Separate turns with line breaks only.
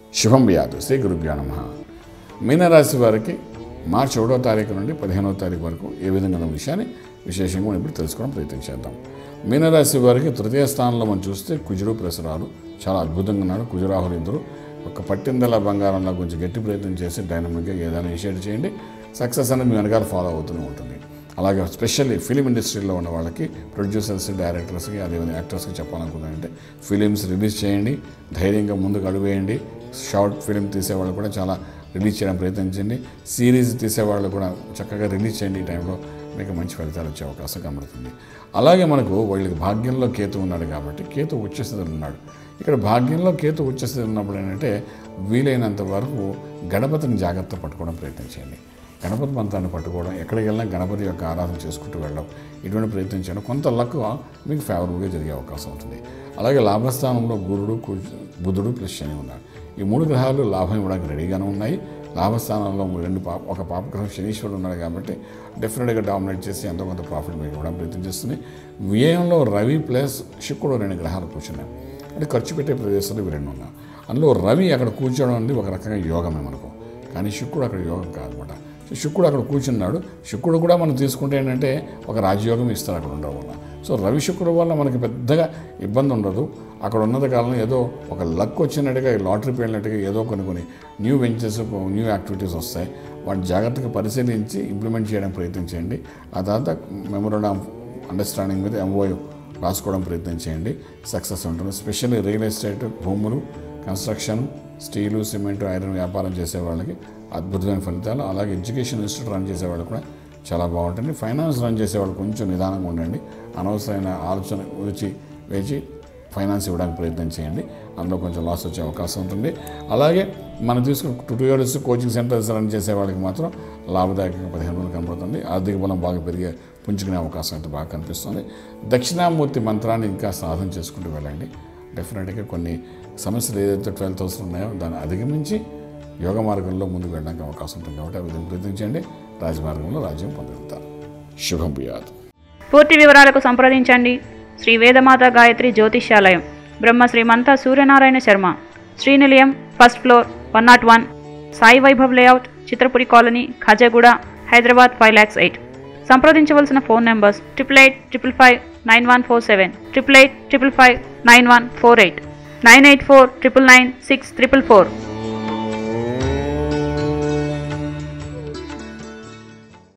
శుభం వ్యాధు శ్రీ గురుభ్యో నమ మీనరాశి వారికి మార్చి ఒకటో తారీఖు నుండి పదిహేనవ తారీఖు వరకు ఏ విధంగా ఉన్న విషయాన్ని విశేషంగా మనం ఇప్పుడు తెలుసుకోవడం ప్రయత్నం చేద్దాం మీనరాశి వారికి తృతీయ స్థానంలో మనం చూస్తే కుజుడు ప్రసరాలు చాలా అద్భుతంగా ఉన్నాడు కుజురాహులు ఇద్దరు ఒక పట్టిందల బంగారంలో కొంచెం గట్టి ప్రయత్నం చేసి డైనమిక్గా ఏదైనా ఇనిషియేట్ చేయండి సక్సెస్ అనేది మీ వెనకాల ఫాలో అవుతూనే ఉంటుంది అలాగే స్పెషల్లీ ఫిలిం ఇండస్ట్రీలో ఉన్న వాళ్ళకి ప్రొడ్యూసర్స్ డైరెక్టర్స్కి అదేవిధంగా యాక్టర్స్కి చెప్పాలనుకున్నానంటే ఫిలిమ్స్ రిలీజ్ చేయండి ధైర్యంగా ముందుకు అడుగువేయండి షార్ట్ ఫిలిం తీసేవాళ్ళు కూడా చాలా రిలీజ్ చేయడం ప్రయత్నించండి సిరీస్ తీసేవాళ్ళు కూడా చక్కగా రిలీజ్ చేయండి ఈ టైంలో మీకు మంచి ఫలితాలు వచ్చే అవకాశం కనబడుతుంది అలాగే మనకు వీళ్ళకి భాగ్యంలో కేతు ఉన్నాడు కాబట్టి కేతు ఉచ్చస్థితిలో ఉన్నాడు ఇక్కడ భాగ్యంలో కేతు ఉచ్చస్థితి ఉన్నప్పుడు ఏంటంటే వీలైనంత వరకు గణపతిని జాగ్రత్త పట్టుకోవడం ప్రయత్నించండి గణపతి మంత్రాన్ని పట్టుకోవడం ఎక్కడికి వెళ్ళినా గణపతి యొక్క ఆరాధన చేసుకుంటూ వెళ్ళడం ఇటువంటి ప్రయత్నం చేయడం కొంత లక్ మీకు ఫేవరబుల్గా జరిగే అవకాశం ఉంటుంది అలాగే లాభస్థానంలో గురుడు కు- బుధుడు ప్లస్ శని ఉన్నారు ఈ మూడు గ్రహాలు లాభం ఇవ్వడానికి రెడీగానే ఉన్నాయి లాభస్థానంలో రెండు పాప ఒక పాపగ్రహం శనీశ్వరుడు ఉన్నాడు కాబట్టి డెఫినెట్గా డామినేట్ చేసి ఎంతో కొంత ప్రాఫిట్ మీకు ఇవ్వడం ప్రయత్నం చేస్తుంది వ్యయంలో రవి ప్లస్ శుక్రుడు రెండు గ్రహాలు కూర్చున్నాయి అంటే ఖర్చు పెట్టే ప్రదేశంలో ఇవి రెండు ఉన్నాయి అందులో రవి అక్కడ కూర్చోవడం అనేది ఒక రకంగా యోగమే మనకు కానీ శుక్రుడు అక్కడ యోగం కాదనమాట సో శుక్రుడు అక్కడ కూర్చున్నాడు శుక్రుడు కూడా మనం తీసుకుంటే ఏంటంటే ఒక రాజయోగం ఇస్తారు అక్కడ ఉండడం వల్ల సో రవి శుక్రుడు వల్ల మనకి పెద్దగా ఇబ్బంది ఉండదు అక్కడ ఉన్నంత కాలం ఏదో ఒక లక్ వచ్చినట్టుగా లాటరీ పేలినట్టుగా ఏదో కొన్ని కొన్ని న్యూ వెంచర్స్ న్యూ యాక్టివిటీస్ వస్తాయి వాటిని జాగ్రత్తగా పరిశీలించి ఇంప్లిమెంట్ చేయడానికి ప్రయత్నం చేయండి ఆ తర్వాత మెమోరండం అండర్స్టాండింగ్ మీద ఎంఓయూ రాసుకోవడం ప్రయత్నం చేయండి సక్సెస్ ఉంటుంది స్పెషల్లీ రియల్ ఎస్టేట్ భూములు కన్స్ట్రక్షన్ స్టీలు సిమెంట్ ఐరన్ వ్యాపారం చేసే వాళ్ళకి అద్భుతమైన ఫలితాలు అలాగే ఎడ్యుకేషన్ ఇన్స్టిట్యూట్ రన్ చేసే వాళ్ళు కూడా చాలా బాగుంటుంది ఫైనాన్స్ రన్ చేసేవాళ్ళు కొంచెం నిదానంగా ఉండండి అనవసరమైన ఆలోచన వచ్చి వేచి ఫైనాన్స్ ఇవ్వడానికి ప్రయత్నం చేయండి అందులో కొంచెం లాస్ వచ్చే అవకాశం ఉంటుంది అలాగే మనం తీసుకున్న ట్యూటోరియల్స్ కోచింగ్ సెంటర్స్ రన్ చేసే వాళ్ళకి మాత్రం లాభదాయకంగా పదిహేను రోజులు కనబడుతుంది ఆర్థిక బలం బాగా పెరిగే పుంజుకునే అవకాశం అయితే బాగా కనిపిస్తుంది దక్షిణామూర్తి మంత్రాన్ని ఇంకా సాధన చేసుకుంటూ వెళ్ళండి డెఫినెట్గా కొన్ని సమస్యలు ఏదైతే ట్వెల్వ్ థౌసండ్ ఉన్నాయో దాన్ని అధిగమించి యోగ మార్గంలో ముందుకు వెళ్ళడానికి అవకాశం ఉంటుంది కాబట్టి ఆ విధంగా ప్రయత్నించండి రాజమార్గంలో రాజ్యం పొందగలుగుతారు శుభం బియాదు
పూర్తి వివరాలకు సంప్రదించండి Shri Vedamata Gayatri Jyotishyalayam Brahma Srimantha Suryanarayana Sharma Srinilayam first floor one nought one Sai Vaibhav layout Chitrapuri colony Khajaguda Hyderabad five lakhs eight సంప్రదించవలసిన phone numbers triple eight triple five nine one four seven triple eight triple five nine one four eight nine eight four triple nine six triple four